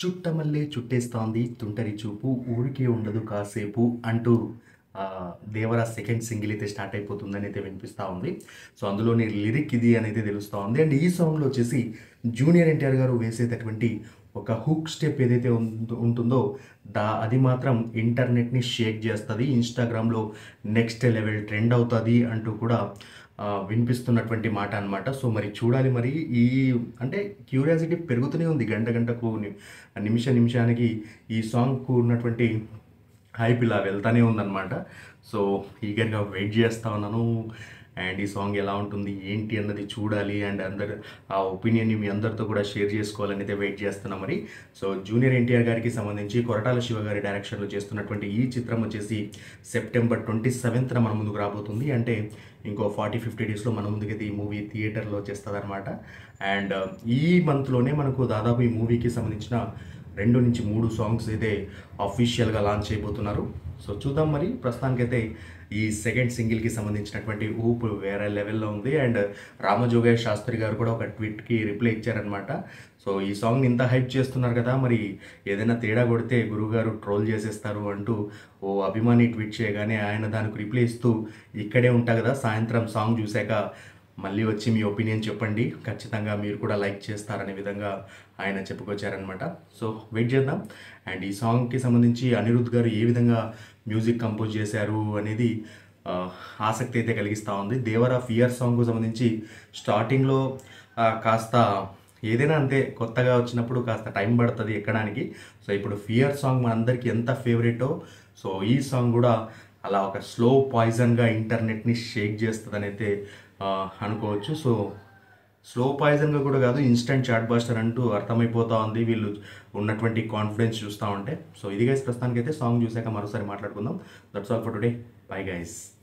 చుట్టమల్లే చుట్టేస్తోంది తుంటరి చూపు ఊరికే ఉండదు కాసేపు అంటూ ఆ, దేవరా సెకండ్ సింగిల్ అయితే స్టార్ట్ అయిపోతుందని అయితే వినిపిస్తూ ఉంది సో అందులోని లిరిక్ ఇది అనేది తెలుస్తూ ఉంది అండ్ ఈ సాంగ్లో వచ్చేసి జూనియర్ ఎన్టీఆర్ గారు వేసేటటువంటి ఒక హుక్ స్టెప్ ఏదైతే ఉందో- ఉంటుందో దా అది మాత్రం ఇంటర్నెట్ని షేక్ చేస్తుంది ఇన్స్టాగ్రామ్లో నెక్స్ట్ లెవెల్ ట్రెండ్ అవుతుంది అంటూ కూడా ఆ, వినిపిస్తున్నటువంటి మాట అన్నమాట సో మరి చూడాలి మరి ఈ అంటే క్యూరియాసిటీ పెరుగుతూనే ఉంది గంట గంటకు ని- నిమిష నిమిషానికి ఈ సాంగ్కు ఉన్నటువంటి హైప్ ఇలా వెళ్తానే ఉందన్నమాట సో ఈగర్గా వెయిట్ చేస్తా ఉన్నాను అండ్ ఈ సాంగ్ ఎలా ఉంటుంది ఏంటి అన్నది చూడాలి అండ్ అందరు ఆ ఒపీనియన్ని మీ అందరితో కూడా షేర్ చేసుకోవాలని అయితే వెయిట్ చేస్తున్నాం మరి సో జూనియర్ ఎన్టీఆర్ గారికి సంబంధించి కొరటాల శివ గారి డైరెక్షన్లో చేస్తున్నటువంటి ఈ చిత్రం వచ్చేసి సెప్టెంబర్ ట్వంటీ సెవెంత్న మన ముందుకు రాబోతుంది అంటే ఇంకో ఫార్టీ ఫిఫ్టీ డేస్లో మన ముందుకైతే ఈ మూవీ థియేటర్లో వచ్చేస్తుంది అనమాట అండ్ ఈ మంత్లోనే మనకు దాదాపు ఈ మూవీకి సంబంధించిన రెండు నుంచి మూడు సాంగ్స్ అయితే అఫీషియల్గా లాంచ్ చేయబోతున్నారు సో చూద్దాం మరి ప్రస్తుతానికైతే ఈ సెకండ్ సింగిల్కి సంబంధించినటువంటి ఊపు వేరే లెవెల్లో ఉంది అండ్ రామజోగయ్య శాస్త్రి గారు కూడా ఒక ట్వీట్కి రిప్లై ఇచ్చారనమాట సో ఈ సాంగ్ ఇంత హైప్ చేస్తున్నారు కదా మరి ఏదైనా తేడా కొడితే గురువుగారు ట్రోల్ చేసేస్తారు అంటూ ఓ అభిమాని ట్వీట్ చేయగానే ఆయన దానికి రిప్లై ఇస్తూ ఇక్కడే ఉంటా కదా సాయంత్రం సాంగ్ చూశాక మళ్ళీ వచ్చి మీ ఒపీనియన్ చెప్పండి ఖచ్చితంగా మీరు కూడా లైక్ చేస్తారనే విధంగా ఆయన చెప్పుకొచ్చారనమాట సో వెయిట్ చేద్దాం అండ్ ఈ సాంగ్కి సంబంధించి అనిరుద్ గారు ఏ విధంగా మ్యూజిక్ కంపోజ్ చేశారు అనేది ఆ, ఆసక్తి అయితే కలిగిస్తూ ఉంది దేవర ఫియర్ సాంగ్కు సంబంధించి స్టార్టింగ్లో ఆ, కాస్త ఏదైనా అంతే కొత్తగా వచ్చినప్పుడు కాస్త టైం పడుతుంది ఎక్కడానికి సో ఇప్పుడు ఫియర్ సాంగ్ మనందరికీ ఎంత ఫేవరెటో సో ఈ సాంగ్ కూడా అలా ఒక స్లో పాయిజన్గా ఇంటర్నెట్ని షేక్ చేస్తుందని అయితే ఆ, అనుకోవచ్చు సో స్లో పాయిజన్గా కూడా కాదు ఇన్స్టెంట్ చాట్ బాస్టర్ అంటూ అర్థమైపోతా ఉంది వీళ్ళు ఉన్నటువంటి కాన్ఫిడెన్స్ చూస్తూ ఉంటే సో ఇది గైస్ ప్రస్తుతానికైతే సాంగ్ చూసాక మరోసారి మాట్లాడుకుందాం that's all for today bye guys